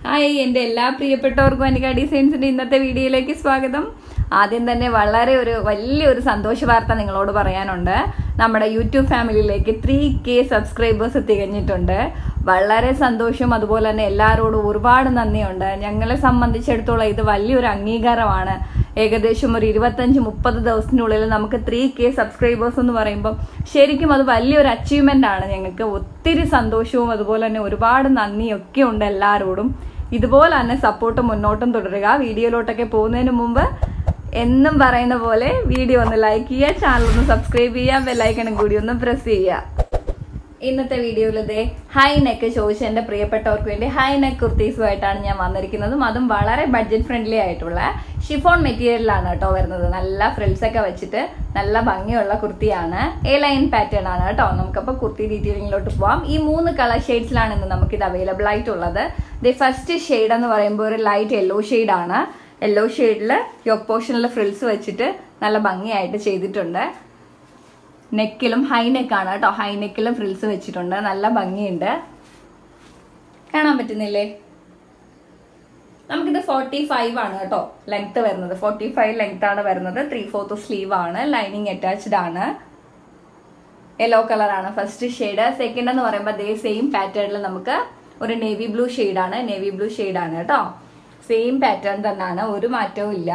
hi എൻ്റെ എല്ലാ പ്രിയപ്പെട്ടവർക്കും അനിക ഡിസൈൻസിന്റെ ഇന്നത്തെ വീഡിയോയിലേക്ക് സ്വാഗതം ആദ്യം തന്നെ വളരെ ഒരു വലിയൊരു സന്തോഷ വാർത്ത നിങ്ങളോട് പറയാനുണ്ട് നമ്മുടെ യൂട്യൂബ് ഫാമിലിയിലേക്ക് ത്രീ കെ സബ്സ്ക്രൈബേഴ്സ് തികഞ്ഞിട്ടുണ്ട് വളരെ സന്തോഷം അതുപോലെ തന്നെ എല്ലാവരോടും ഒരുപാട് നന്ദിയുണ്ട് ഞങ്ങളെ സംബന്ധിച്ചിടത്തോളം ഇത് വലിയൊരു അംഗീകാരമാണ് ഏകദേശം ഒരു ഇരുപത്തഞ്ച് മുപ്പത് ദിവസത്തിനുള്ളിൽ നമുക്ക് ത്രീ കെ സബ്സ്ക്രൈബേഴ്സ് എന്ന് പറയുമ്പോൾ ശരിക്കും അത് വലിയൊരു അച്ചീവ്മെന്റ് ആണ് ഞങ്ങൾക്ക് ഒത്തിരി സന്തോഷവും അതുപോലെ തന്നെ ഒരുപാട് നന്ദിയും ഒക്കെ ഉണ്ട് എല്ലാവരോടും ഇതുപോലെ തന്നെ സപ്പോർട്ട് മുന്നോട്ടും തുടരുക വീഡിയോയിലോട്ടൊക്കെ പോകുന്നതിന് മുമ്പ് എന്നും പറയുന്ന പോലെ വീഡിയോ ഒന്ന് ലൈക്ക് ചെയ്യുക ചാനൽ ഒന്ന് സബ്സ്ക്രൈബ് ചെയ്യുക ബെല്ലൈക്കണും കൂടി ഒന്ന് പ്രസ് ചെയ്യുക ഇന്നത്തെ വീഡിയോയിൽ ഇതേ ഹൈ നെക്ക് ചോദിച്ച എൻ്റെ പ്രിയപ്പെട്ടവർക്ക് വേണ്ടി ഹൈ നെക്ക് കുർത്തീസുമായിട്ടാണ് ഞാൻ വന്നിരിക്കുന്നതും അതും വളരെ ബഡ്ജറ്റ് ഫ്രണ്ട്ലി ആയിട്ടുള്ള ഷിഫോൺ മെറ്റീരിയലിലാണ് കേട്ടോ വരുന്നത് നല്ല ഫ്രിൽസ് ഒക്കെ വെച്ചിട്ട് നല്ല ഭംഗിയുള്ള കുർത്തിയാണ് എ ലൈൻ പാറ്റേൺ ആണ് കേട്ടോ നമുക്കപ്പോൾ കുർത്തി ഡീറ്റെയിലിങ്ങിലോട്ട് പോവാം ഈ മൂന്ന് കളർ ഷെയ്ഡ്സിലാണ് ഇന്ന് നമുക്ക് ഇത് അവൈലബിൾ ആയിട്ടുള്ളത് ദി ഫസ്റ്റ് ഷെയ്ഡ് എന്ന് പറയുമ്പോൾ ഒരു ലൈറ്റ് യെല്ലോ ആണ് യെല്ലോ ഷെയ്ഡിൽ യോക്ക് പോർഷനിൽ ഫ്രിൽസ് വെച്ചിട്ട് നല്ല ഭംഗിയായിട്ട് ചെയ്തിട്ടുണ്ട് നെക്കിലും ഹൈ നെക്കാണ് കേട്ടോ ഹൈ നെക്കിലും ഫ്രിൽസ് വെച്ചിട്ടുണ്ട് നല്ല ഭംഗിയുണ്ട് കാണാൻ പറ്റുന്നില്ലേ നമുക്കിത് ഫോർട്ടി ഫൈവ് ആണ് കേട്ടോ ലെങ്ത് വരുന്നത് ഫോർട്ടി ഫൈവ് ലെങ്ത് ആണ് വരുന്നത് ത്രീ ഫോർത്ത് സ്ലീവ് ആണ് ലൈനിങ് അറ്റാച്ച്ഡ് ആണ് യെല്ലോ കളറാണ് ഫസ്റ്റ് ഷെയ്ഡ് സെക്കൻഡ് എന്ന് പറയുമ്പോൾ അതേ സെയിം പാറ്റേണിൽ നമുക്ക് ഒരു നേവി ബ്ലൂ ആണ് നേവി ബ്ലൂ ആണ് കേട്ടോ സെയിം പാറ്റേൺ തന്നെയാണ് ഒരു മാറ്റവും ഇല്ല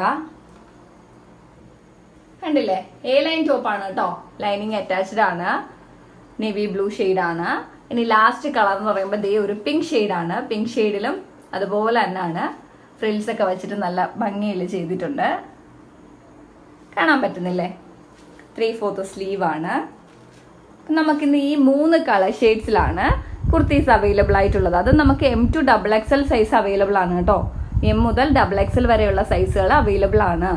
കണ്ടില്ലേ എ ലൈൻ ടോപ്പ് ആണ് കേട്ടോ ലൈനിങ് അറ്റാച്ച്ഡ് ആണ് നേവി ബ്ലൂ ആണ് ഇനി ലാസ്റ്റ് കളർ എന്ന് പറയുമ്പോൾ ദേ ഒരു പിങ്ക് ആണ് പിങ്ക് ഷെയ്ഡിലും അതുപോലെ തന്നെയാണ് ഫ്രിൽസ് ഒക്കെ വെച്ചിട്ട് നല്ല ഭംഗിയിൽ ചെയ്തിട്ടുണ്ട് കാണാൻ പറ്റുന്നില്ലേ ത്രീ ഫോർത്ത് സ്ലീവ് ആണ് നമുക്കിന്ന് ഈ മൂന്ന് കളർ ഷെയ്ഡ്സിലാണ് കുർത്തീസ് അവൈലബിൾ ആയിട്ടുള്ളത് അത് നമുക്ക് M to double XL size available ആണ് കേട്ടോ എം മുതൽ ഡബിൾ എക്സൽ വരെയുള്ള സൈസുകൾ അവൈലബിൾ ആണ്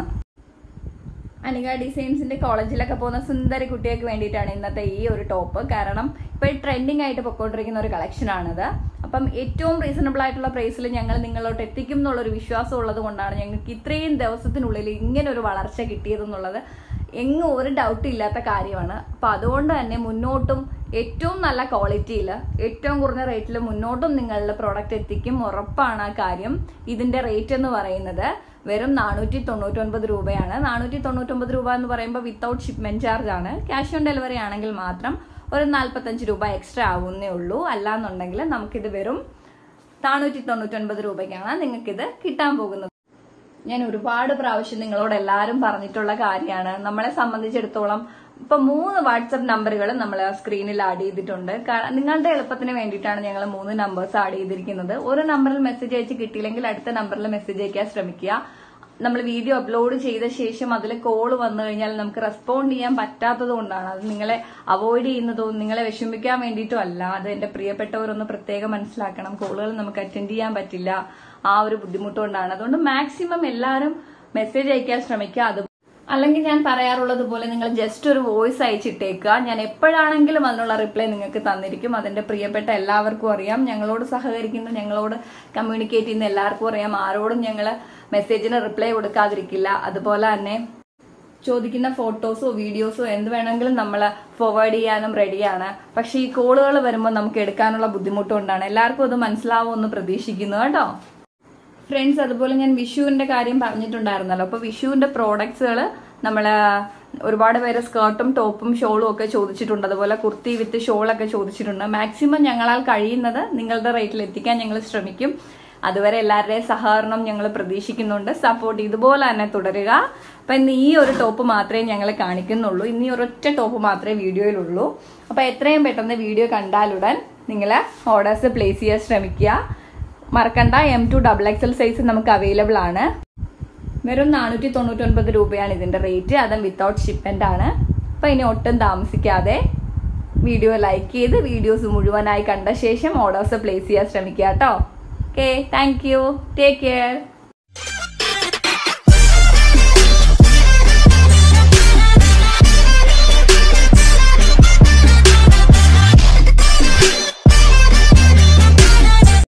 അനിക ഡിസൈൻസിന്റെ കോളേജിലൊക്കെ പോകുന്ന സുന്ദരി കുട്ടികൾക്ക് വേണ്ടിയിട്ടാണ് ഇന്നത്തെ ഈ ഒരു ടോപ്പ് കാരണം ഇപ്പോൾ ട്രെൻഡിങ് ആയിട്ട് പൊക്കോണ്ടിരിക്കുന്ന ഒരു കളക്ഷൻ ആണിത് അപ്പം ഏറ്റവും റീസണബിൾ ആയിട്ടുള്ള പ്രൈസിൽ ഞങ്ങൾ നിങ്ങളോട്ട് എത്തിക്കും എന്നുള്ളൊരു വിശ്വാസം ഉള്ളത് കൊണ്ടാണ് ഞങ്ങൾക്ക് ഇത്രയും ദിവസത്തിനുള്ളിൽ ഇങ്ങനെ ഒരു വളർച്ച കിട്ടിയതെന്നുള്ളത് എങ്ങും ഒരു ഡൗട്ട് ഇല്ലാത്ത കാര്യമാണ് അപ്പം അതുകൊണ്ട് തന്നെ മുന്നോട്ടും ഏറ്റവും നല്ല ക്വാളിറ്റിയിൽ ഏറ്റവും കുറഞ്ഞ റേറ്റിൽ മുന്നോട്ടും നിങ്ങളുടെ പ്രോഡക്റ്റ് എത്തിക്കും ഉറപ്പാണ് ആ കാര്യം ഇതിന്റെ റേറ്റ് എന്ന് പറയുന്നത് വെറും നാനൂറ്റി തൊണ്ണൂറ്റൊൻപത് രൂപയാണ് നാനൂറ്റി തൊണ്ണൂറ്റൊമ്പത് രൂപ എന്ന് പറയുമ്പോൾ വിത്തൗട്ട് ഷിപ്മെന്റ് ചാർജ് ആണ് ക്യാഷ് ഓൺ ഡെലിവറി ആണെങ്കിൽ മാത്രം ഒരു നാൽപ്പത്തഞ്ച് രൂപ എക്സ്ട്രാ ആവുന്നേ ഉള്ളൂ അല്ലാന്നുണ്ടെങ്കിൽ നമുക്കിത് വെറും നാനൂറ്റി തൊണ്ണൂറ്റൊൻപത് രൂപയ്ക്കാണ് നിങ്ങൾക്കിത് കിട്ടാൻ പോകുന്നത് ഞാൻ ഒരുപാട് പ്രാവശ്യം നിങ്ങളോട് എല്ലാവരും പറഞ്ഞിട്ടുള്ള കാര്യമാണ് നമ്മളെ സംബന്ധിച്ചിടത്തോളം ഇപ്പൊ മൂന്ന് വാട്സപ്പ് നമ്പറുകൾ നമ്മൾ സ്ക്രീനിൽ ആഡ് ചെയ്തിട്ടുണ്ട് കാരണം നിങ്ങളുടെ എളുപ്പത്തിന് വേണ്ടിയിട്ടാണ് ഞങ്ങൾ മൂന്ന് നമ്പേഴ്സ് ആഡ് ചെയ്തിരിക്കുന്നത് ഒരു നമ്പറിൽ മെസ്സേജ് അയച്ച് കിട്ടിയില്ലെങ്കിൽ അടുത്ത നമ്പറിൽ മെസ്സേജ് അയക്കാൻ ശ്രമിക്കുക നമ്മൾ വീഡിയോ അപ്ലോഡ് ചെയ്ത ശേഷം അതിൽ കോൾ വന്നു കഴിഞ്ഞാൽ നമുക്ക് റെസ്പോണ്ട് ചെയ്യാൻ പറ്റാത്തത് കൊണ്ടാണ് അത് നിങ്ങളെ അവോയ്ഡ് ചെയ്യുന്നതോ നിങ്ങളെ വിഷമിക്കാൻ വേണ്ടിയിട്ടോ അല്ല അത് എന്റെ പ്രിയപ്പെട്ടവരൊന്ന് പ്രത്യേകം മനസ്സിലാക്കണം കോളുകൾ നമുക്ക് അറ്റൻഡ് ചെയ്യാൻ പറ്റില്ല ആ ഒരു ബുദ്ധിമുട്ടുകൊണ്ടാണ് അതുകൊണ്ട് മാക്സിമം എല്ലാവരും മെസ്സേജ് അയക്കാൻ ശ്രമിക്കുക അത് അല്ലെങ്കിൽ ഞാൻ പറയാറുള്ളത് പോലെ നിങ്ങൾ ജസ്റ്റ് ഒരു വോയിസ് അയച്ചിട്ടേക്കുക ഞാൻ എപ്പോഴാണെങ്കിലും അതിനുള്ള റിപ്ലൈ നിങ്ങൾക്ക് തന്നിരിക്കും അതിന്റെ പ്രിയപ്പെട്ട എല്ലാവർക്കും അറിയാം ഞങ്ങളോട് സഹകരിക്കുന്ന ഞങ്ങളോട് കമ്മ്യൂണിക്കേറ്റ് ചെയ്യുന്ന എല്ലാവർക്കും അറിയാം ആരോടും ഞങ്ങൾ മെസ്സേജിന് റിപ്ലൈ കൊടുക്കാതിരിക്കില്ല അതുപോലെ തന്നെ ചോദിക്കുന്ന ഫോട്ടോസോ വീഡിയോസോ എന്ത് വേണമെങ്കിലും നമ്മൾ ഫോർവേഡ് ചെയ്യാനും റെഡിയാണ് പക്ഷെ ഈ കോളുകൾ വരുമ്പോൾ നമുക്ക് എടുക്കാനുള്ള ബുദ്ധിമുട്ടുകൊണ്ടാണ് എല്ലാവർക്കും അത് മനസ്സിലാവുമെന്ന് പ്രതീക്ഷിക്കുന്നു കേട്ടോ ഫ്രണ്ട്സ് അതുപോലെ ഞാൻ വിഷുവിന്റെ കാര്യം പറഞ്ഞിട്ടുണ്ടായിരുന്നല്ലോ അപ്പൊ വിഷുവിന്റെ പ്രോഡക്ട്സുകൾ നമ്മൾ ഒരുപാട് പേര് സ്കേർട്ടും ടോപ്പും ഷോളും ഒക്കെ ചോദിച്ചിട്ടുണ്ട് അതുപോലെ കുർത്തി വിത്ത് ഷോളൊക്കെ ചോദിച്ചിട്ടുണ്ട് മാക്സിമം ഞങ്ങളാൽ കഴിയുന്നത് നിങ്ങളുടെ റേറ്റിൽ എത്തിക്കാൻ ഞങ്ങൾ ശ്രമിക്കും അതുവരെ എല്ലാവരുടെയും സഹകരണം ഞങ്ങൾ പ്രതീക്ഷിക്കുന്നുണ്ട് സപ്പോർട്ട് ഇതുപോലെ തന്നെ തുടരുക അപ്പൊ ഇന്ന് ഈ ഒരു ടോപ്പ് മാത്രമേ ഞങ്ങൾ കാണിക്കുന്നുള്ളൂ ഇനി ഒരൊറ്റ ടോപ്പ് മാത്രമേ വീഡിയോയിലുള്ളൂ അപ്പൊ എത്രയും പെട്ടെന്ന് വീഡിയോ കണ്ടാലുടൻ നിങ്ങൾ ഓർഡേഴ്സ് പ്ലേസ് ചെയ്യാൻ ശ്രമിക്കുക മറക്കണ്ട M to double XL size നമുക്ക് അവൈലബിൾ ആണ് വെറും നാനൂറ്റി തൊണ്ണൂറ്റൊൻപത് രൂപയാണ് ഇതിന്റെ റേറ്റ് അതും വിത്തൗട്ട് ഷിപ്മെന്റ് ആണ് അപ്പൊ ഇനി ഒട്ടും താമസിക്കാതെ വീഡിയോ ലൈക്ക് ചെയ്ത് വീഡിയോസ് മുഴുവനായി കണ്ട ശേഷം ഓർഡേഴ്സ് പ്ലേസ് ചെയ്യാൻ ശ്രമിക്കുക കേട്ടോ okay thank you take care